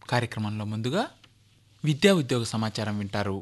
కార్యక్రమంలో ముందుగా విద్యా ఉద్యోగ సమాచారం వింటారు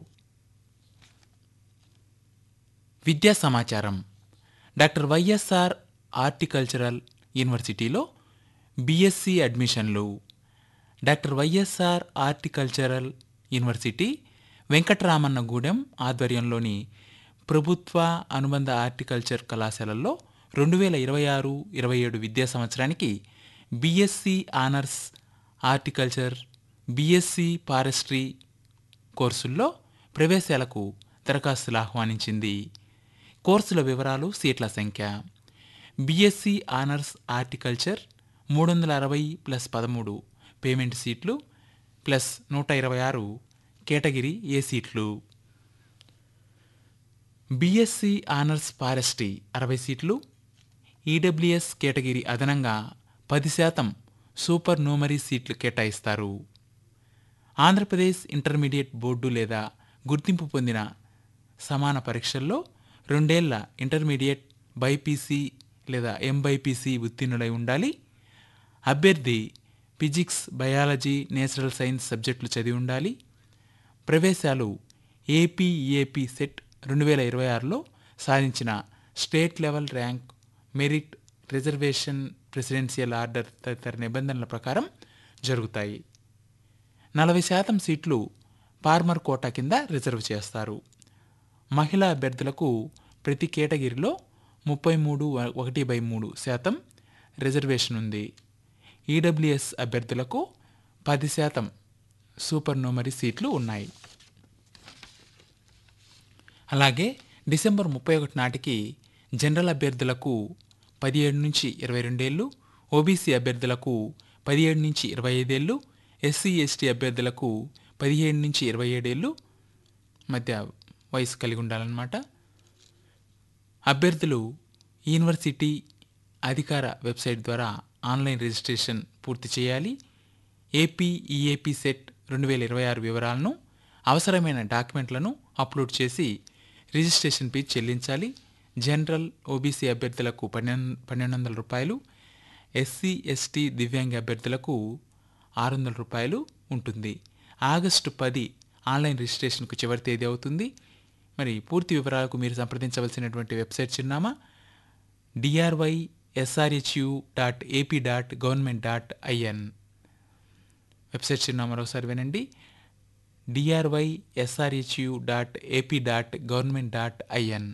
విద్యా సమాచారం డాక్టర్ వైఎస్ఆర్ హార్టికల్చరల్ యూనివర్సిటీలో బీఎస్సీ అడ్మిషన్లు doctor YSR horticultural university Venkataramannagudem ఆధ్వర్యంలోని ప్రభుత్వ అనుబంధ హార్టికల్చర్ కళాశాలల్లో రెండు వేల ఇరవై ఆరు ఇరవై ఏడు విద్యా సంవత్సరానికి BSc honours horticulture BSc forestry కోర్సుల్లో ప్రవేశాలకు దరఖాస్తులు ఆహ్వానించింది కోర్సుల వివరాలు సీట్ల సంఖ్య బీఎస్సీ ఆనర్స్ హార్టికల్చర్ మూడు వందల అరవై ప్లస్ పదమూడు పేమెంట్ సీట్లు ప్లస్ నూట ఇరవై ఆరు కేటగిరీ ఏ సీట్లు బీఎస్సీ ఆనర్స్ ఫారెస్ట్రీ అరవై సీట్లు ఈడబ్ల్యూఎస్ కేటగిరీ అదనంగా పది శాతం సూపర్ నూమరీ సీట్లు కేటాయిస్తారు ఆంధ్రప్రదేశ్ ఇంటర్మీడియట్ బోర్డు లేదా గుర్తింపు పొందిన సమాన పరీక్షల్లో రెండేళ్ల ఇంటర్మీడియట్ బైపీసీ లేదా ఎంబైపీసీ ఉత్తీర్ణులై ఉండాలి అభ్యర్థి ఫిజిక్స్ బయాలజీ నేచురల్ సైన్స్ సబ్జెక్టులు చదివి ఉండాలి ప్రవేశాలు ఏపీఈఏపీ సెట్ రెండు వేల ఇరవై ఆరులో సాధించిన state level rank merit reservation presidential order తదితర నిబంధనల ప్రకారం జరుగుతాయి నలభై శాతం సీట్లు ఫార్మర్ కోటా కింద రిజర్వ్ చేస్తారు మహిళా అభ్యర్థులకు ప్రతి కేటగిరీలో ముప్పై మూడు ఒకటి బై మూడు శాతం రిజర్వేషన్ ఉంది ఈడబ్ల్యూఎస్ అభ్యర్థులకు పది శాతం సూపర్ నోమరీ సీట్లు ఉన్నాయి అలాగే డిసెంబర్ ముప్పై ఒకటి నాటికి జనరల్ అభ్యర్థులకు పదిహేడు నుంచి ఇరవై రెండేళ్ళు ఓబీసీ అభ్యర్థులకు పదిహేడు నుంచి ఇరవై ఐదేళ్ళు ఎస్సీ ఎస్టీ అభ్యర్థులకు పదిహేడు నుంచి ఇరవై ఏడేళ్ళు మధ్య వయసు కలిగి ఉండాలన్నమాట అభ్యర్థులు యూనివర్సిటీ అధికార వెబ్సైట్ ద్వారా ఆన్లైన్ రిజిస్ట్రేషన్ పూర్తి చేయాలి ఏపీ ఈఏపీ సెట్ రెండు వేల ఇరవై ఆరు వివరాలను అవసరమైన డాక్యుమెంట్లను అప్లోడ్ చేసి రిజిస్ట్రేషన్ ఫీజు చెల్లించాలి జనరల్ ఓబీసీ అభ్యర్థులకు పన్నెండు పన్నెండు వందల రూపాయలు ఎస్సీ ఎస్టీ దివ్యాంగ అభ్యర్థులకు ఆరు వందల రూపాయలు ఉంటుంది ఆగస్టు పది ఆన్లైన్ రిజిస్ట్రేషన్కు చివరి తేదీ అవుతుంది మరి పూర్తి వివరాలకు మీరు సంప్రదించవలసినటువంటి వెబ్సైట్ చిరునామా DRY SRHU dot AP dot government dot IN website చిరునామా మరోసారి వినండి DRY SRHU dot AP dot government dot IN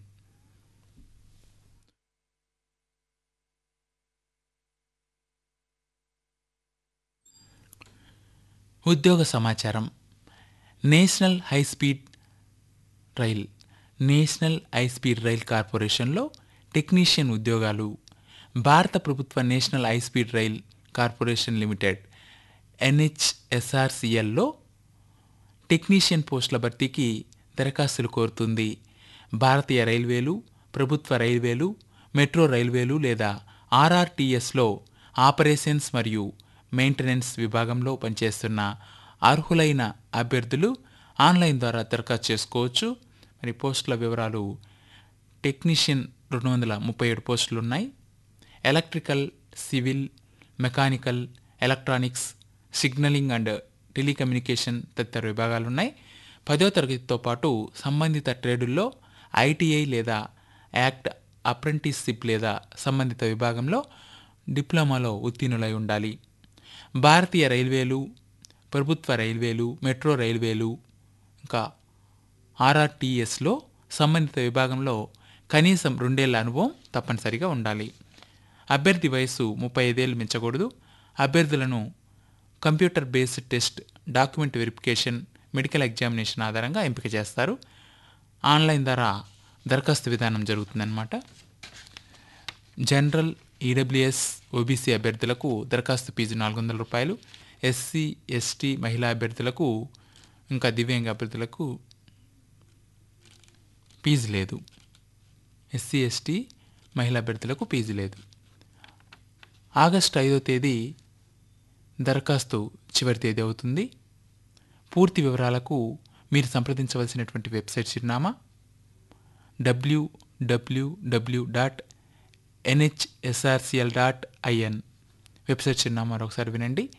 ఉద్యోగ సమాచారం national high speed rail national high speed rail కార్పొరేషన్లో టెక్నీషియన్ ఉద్యోగాలు భారత ప్రభుత్వ national high speed rail corporation limited ఎన్హెచ్ఎస్ఆర్సిఎల్లో టెక్నీషియన్ పోస్టుల భర్తీకి దరఖాస్తులు కోరుతుంది భారతీయ రైల్వేలు ప్రభుత్వ రైల్వేలు మెట్రో రైల్వేలు లేదా ఆర్ఆర్టీఎస్లో ఆపరేషన్స్ మరియు మెయింటెనెన్స్ విభాగంలో పనిచేస్తున్న అర్హులైన అభ్యర్థులు ఆన్లైన్ ద్వారా దరఖాస్తు చేసుకోవచ్చు మరి పోస్టుల వివరాలు టెక్నీషియన్ రెండు వందల ముప్పై ఏడు పోస్టులు ఉన్నాయి electrical civil mechanical electronics signalling and telecommunication తదితర విభాగాలు ఉన్నాయి పదో తరగతితో పాటు సంబంధిత ట్రేడుల్లో ఐటీఐ లేదా యాక్ట్ అప్రెంటిస్షిప్ లేదా సంబంధిత విభాగంలో డిప్లొమాలో ఉత్తీర్ణులై ఉండాలి భారతీయ రైల్వేలు ప్రభుత్వ రైల్వేలు మెట్రో రైల్వేలు ఇంకా ఆర్ఆర్టీఎస్లో సంబంధిత విభాగంలో కనీసం రెండేళ్ల అనుభవం తప్పనిసరిగా ఉండాలి అభ్యర్థి వయసు ముప్పై ఐదేళ్ళు మించకూడదు అభ్యర్థులను computer based test document verification medical examination ఆధారంగా ఎంపిక చేస్తారు ఆన్లైన్ ద్వారా దరఖాస్తు విధానం జరుగుతుందన్నమాట జనరల్ ఈడబ్ల్యూఎస్ ఓబీసీ అభ్యర్థులకు దరఖాస్తు ఫీజు నాలుగు వందల రూపాయలు ఎస్సీ ఎస్టీ మహిళా అభ్యర్థులకు ఇంకా దివ్యాంగ అభ్యర్థులకు ఫీజు లేదు ఎస్సీ ఎస్టీ మహిళా అభ్యర్థులకు ఫీజు లేదు ఆగస్టు ఐదో తేదీ దరఖాస్తు చివరి తేదీ అవుతుంది పూర్తి వివరాలకు మీరు సంప్రదించవలసినటువంటి వెబ్సైట్ చిరునామా WWW dot NHSRCL dot IN website చిరునామా ఒకసారి వినండి